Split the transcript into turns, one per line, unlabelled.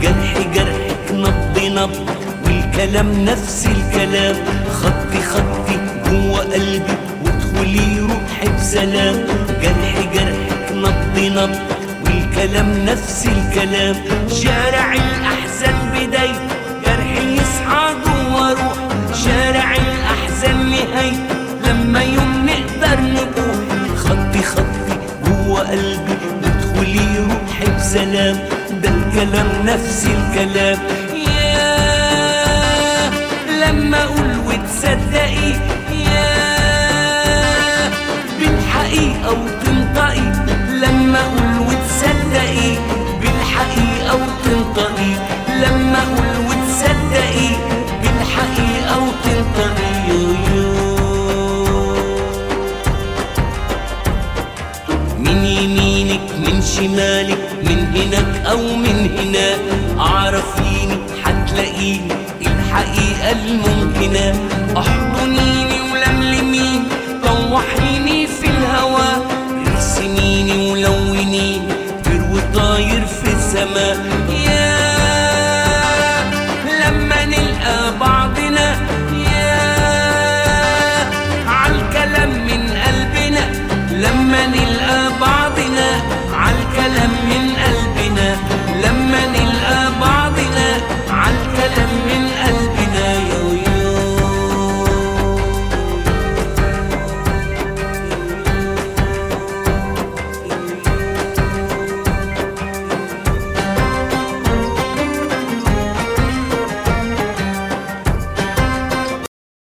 جرح جرحك نبض نبض والكلام نفس الكلام خطي خطي جوه قلبي وادخلي روحي بسلام جرح جرحك نبض نبض والكلام نفس الكلام شارع الأحزان بداية جرحي يصحى جوه روح شارع الأحزان نهاية لما يوم نقدر نبوح خطي خطي جوه قلبي وادخلي روحي بسلام ده الكلام نفس الكلام ياه لما اقول وتصدقي ياه بالحقيقة وتنطقي لما اقول وتصدقي بالحقيقة وتنطقي لما اقول وتصدقي بالحقيقة وتنطقي من يمينك من شمالك من هناك او من هناك عرفيني هتلاقيني الحقيقة الممكنة احضنيني ولملميني طوحيني في الهوا ارسميني ولونيني طير وطاير في السماء